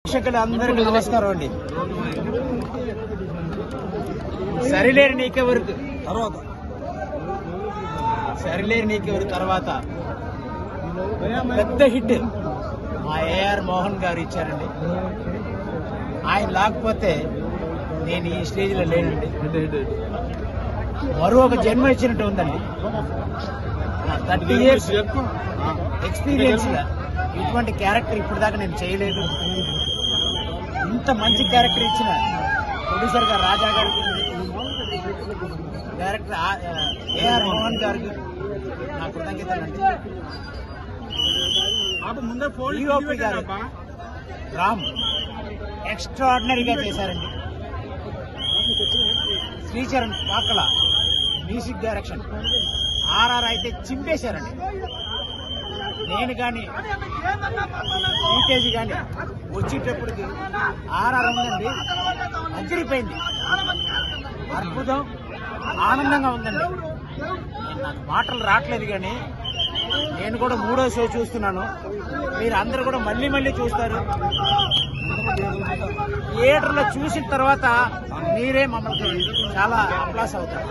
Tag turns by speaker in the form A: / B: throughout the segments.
A: ప్రేక్షకులు అందరికీ నమస్కారం అండి సరిలేరు నీకెవరు తర్వాత సరిలేరు నీకెవరు తర్వాత పెద్ద హిట్ మా ఏఆర్ మోహన్ గారు ఇచ్చారండి ఆయన లేకపోతే నేను ఈ స్టేజ్ లో లేనండి మరో ఒక జన్మ ఇచ్చినట్టు ఉందండి థర్టీ ఇయర్స్ ఎక్స్పీరియన్స్ ఇటువంటి క్యారెక్టర్ ఇప్పుడు దాకా నేను చేయలేదు ఇంత మంచి క్యారెక్టర్ ఇచ్చిన ప్రొడ్యూసర్ గారు రాజా గారికి డైరెక్టర్ ఏఆర్ మోహన్ గారికి నా కృతజ్ఞతలండి ఈఓపి గారు రామ్ ఎక్స్ట్రాడినరీగా చేశారండి Sricharan Pakala music direction RR అయితే చింపేశారండి నేను కానీ లీకేజ్ కానీ వచ్చేటప్పటికి ఆర్ఆర్ ఉందండి అదిరిపోయింది అద్భుతం ఆనందంగా ఉందండి నేను నాకు మాటలు రావట్లేదు కానీ నేను కూడా మూడో షో చూస్తున్నాను మీరు అందరు కూడా మళ్ళీ మళ్ళీ చూస్తారు థియేటర్లో చూసిన తర్వాత మీరే మమ్మల్ని చాలా అప్లాస్ అవుతారు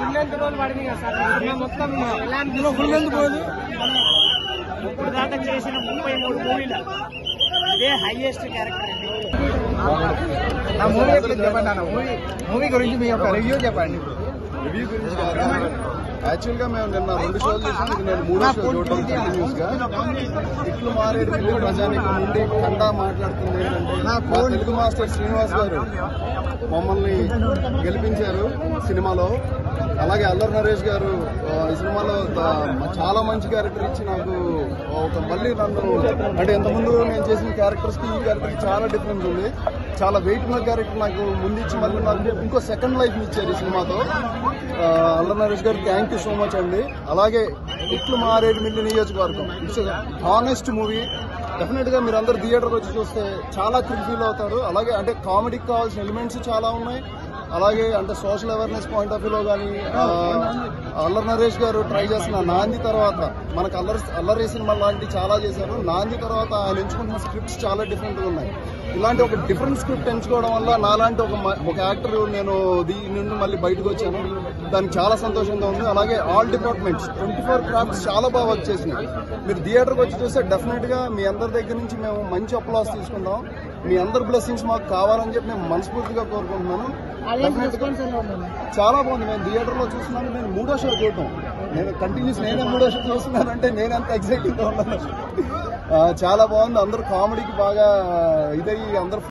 A: ఇప్పుడు దాకా చేసిన ముప్పై మూడు మూవీలు ఇదే హైయెస్ట్ క్యారెక్టర్ అండి
B: నా మూవీ గురించి చెప్పండి అన్న మూవీ మూవీ గురించి మీ యొక్క రివ్యూ చెప్పండి
C: రివ్యూ గురించి కాదు. యాక్చువల్ గా మేము నిన్న రెండు షోలు చేసాం ఇది నేను మూడో షో చూడటం కంటిన్యూస్ గా ఇట్లు మారేడు మిల్లి ప్రజానికం నుండి కండా మాట్లాడుతుంది ఏంటంటే మా తెలుగు మాస్టర్ శ్రీనివాస్ గారు మమ్మల్ని గెలిపించారు సినిమాలో అలాగే అల్లరి నరేష్ గారు ఆ, ఈ సినిమాలో ద- చాలా మంచి క్యారెక్టర్ ఇచ్చి నాకు ఒక మళ్ళీ నన్ను అంటే ఇంతకుముందు నేను చేసిన క్యారెక్టర్స్ కి ఈ క్యారెక్టర్ చాలా డిఫరెన్స్ ఉంది చాలా వెయిట్ ఉన్న క్యారెక్టర్ నాకు ముందు ఇచ్చి మళ్ళీ నాకు ఇంకో సెకండ్ లైఫ్ ఇచ్చారు ఈ సినిమాతో ఆ, అల్లరి నరేష్ గారు థ్యాంక్ యూ సో మచ్ అండి అలాగే ఇట్లు మారేడు మిల్లి నియోజకవర్గం ఇట్స్ హానెస్ట్ మూవీ డెఫినెట్ గా మీరు అందరు థియేటర్కి వచ్చి చూస్తే చాలా థ్రిల్ ఫీల్ అవుతారు అలాగే అంటే కామెడీకి కావాల్సిన ఎలిమెంట్స్ చాలా ఉన్నాయి అలాగే అంటే సోషల్ అవేర్నెస్ పాయింట్ ఆఫ్ వ్యూలో కానీ అల్లరి నరేష్ గారు ట్రై చేసిన నాంది తర్వాత మనకు అల్లరి అల్లరి సినిమా లాంటి చాలా చేశారు నాంది తర్వాత ఆయన ఎంచుకుంటున్న స్క్రిప్ట్స్ చాలా డిఫరెంట్ గా ఉన్నాయి ఇలాంటి ఒక డిఫరెంట్ స్క్రిప్ట్ ఎంచుకోవడం వల్ల నాలాంటి ఒక మ- ఒక యాక్టర్ నేను దీని నుండి మళ్ళీ బయటకు వచ్చాను దానికి చాలా సంతోషంగా ఉంది అలాగే all departments twenty four crafts చాలా బాగా వర్క్ చేసినాయి మీరు థియేటర్కి వచ్చి చూస్తే డెఫినెట్ గా మీ అందరి దగ్గర నుంచి మేము మంచి అప్లాస్ తీసుకుంటాం మీ అందరి బ్లెస్సింగ్స్ మాకు కావాలని చెప్పి నేను మనస్ఫూర్తిగా కోరుకుంటున్నాను Definite గా- చాలా బాగుంది నేను థియేటర్ లో చూస్తున్నాను నేను మూడో షో చూడటం నేను కంటిన్యూస్ నేనే మూడో షో చూస్తున్నానంటే నేను ఎంత ఎక్సైటింగ్ గా ఉన్నాను ఆ, చాలా బాగుంది అందరూ కామెడీకి బాగా ఇదయ్యి అందరూ